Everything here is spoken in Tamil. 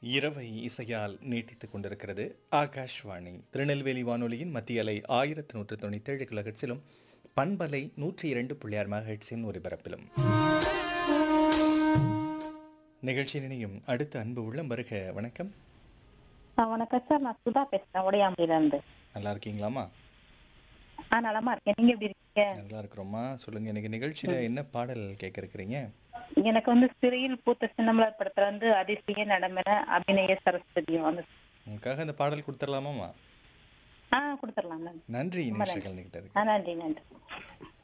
இரவை இசையால் நீட்டித்துக் கொண்டிருக்கிறது ஆகாஷ்வாணி திருநெல்வேலி வானொலியின் மத்திய அலை ஆயிரத்தி நூற்று தொண்ணூற்றி ஏழு கிலோஹெட்ஸிலும் பண்பலை நூற்றி இரண்டு புள்ளியார் மெகாஹெட்ஸின் ஒலிபரப்பிலும் நிகழ்ச்சி நினையும் அடுத்த அன்பு உள்ளம் வருக வணக்கம் ஆ, வணக்கம் சார் நான் சுதா பேசுறேன் உடையாம்பையில இருந்து நல்லா இருக்கீங்களாமா ஆ நலமா இருக்கேன் நீங்க எப்படி இருக்கீங்க நல்லா இருக்கிறோமா சொல்லுங்க இன்னைக்கு நிகழ்ச்சியில என்ன பாடல் கேட்க இருக்கிறீங்க எனக்கு வந்து சிறையில் பூத்த சின்னமலர் படத்துல வந்து அதிசய நடமென அபிநய சரஸ்வதியும் வந்து உங்களுக்காக இந்த பாடல் கொடுத்துடலாமாமா ஆ கொடுத்துடலாம் மேம் நன்றி ரொம்ப நிமிஷம் நன்றி. கலந்துக்கிட்டது ஆ நன்றி நன்றி